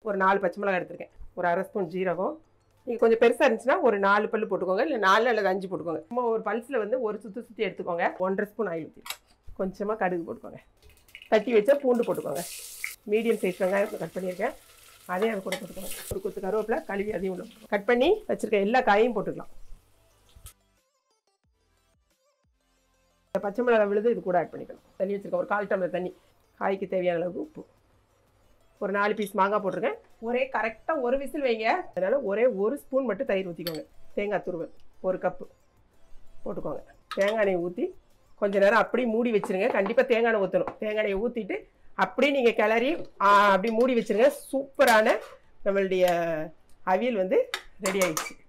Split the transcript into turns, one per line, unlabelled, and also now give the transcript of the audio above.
ஒரு நாலு பச்சை மிளகாய் எடுத்திருக்கேன் ஒரு அரை ஸ்பூன் ஜீரகம் நீங்கள் கொஞ்சம் பெருசாக இருந்துச்சுன்னா ஒரு நாலு பல்லு போட்டுக்கோங்க இல்லை நாலு அல்லது அஞ்சு போட்டுக்கோங்க சும்மா ஒரு பல்ஸில் வந்து ஒரு சுற்றி சுற்றி எடுத்துக்கோங்க ஒன்றரை ஸ்பூன் ஆயில் ஊற்றி கொஞ்சமாக கடுகு போட்டுக்கோங்க தட்டி வச்சா பூண்டு போட்டுக்கோங்க மீடியம் சைஸ் வெங்காயம் கட் பண்ணியிருக்கேன் அதையும் அது கூட போட்டுக்கோங்க ஒரு கொத்து கருவேப்பிலை கழுவி அதையும் உள்ள போட்டுக்கோங்க. கட் பண்ணி வச்சுருக்க எல்லா காயும் போட்டுக்கலாம் இந்த பச்சை மிளகாய் விழுது இது கூட ஆட் பண்ணிக்கணும் தண்ணி வச்சுருக்கேன் ஒரு கால் டம்ளர் தண்ணி காய்க்கு தேவையான அளவுக்கு உப்பு ஒரு நாலு பீஸ் மாங்காய் போட்டிருக்கேன் ஒரே கரெக்டாக ஒரு விசில் வைங்க அதனால் ஒரே ஒரு ஸ்பூன் மட்டும் தயிர் ஊற்றிக்கோங்க தேங்காய் துருவல் ஒரு கப்பு போட்டுக்கோங்க தேங்காய் எண்ணெய் ஊற்றி கொஞ்ச நேரம் அப்படியே மூடி வச்சிருங்க கண்டிப்பாக தேங்காய் எண்ணெய் ஊற்றணும் தேங்காய் எண்ணெயை ஊற்றிட்டு அப்படியே நீங்கள் கிளறி ஆ, அப்படி மூடி வச்சிருங்க சூப்பரான நம்மளுடைய அவியல் வந்து ரெடி ஆயிடுச்சு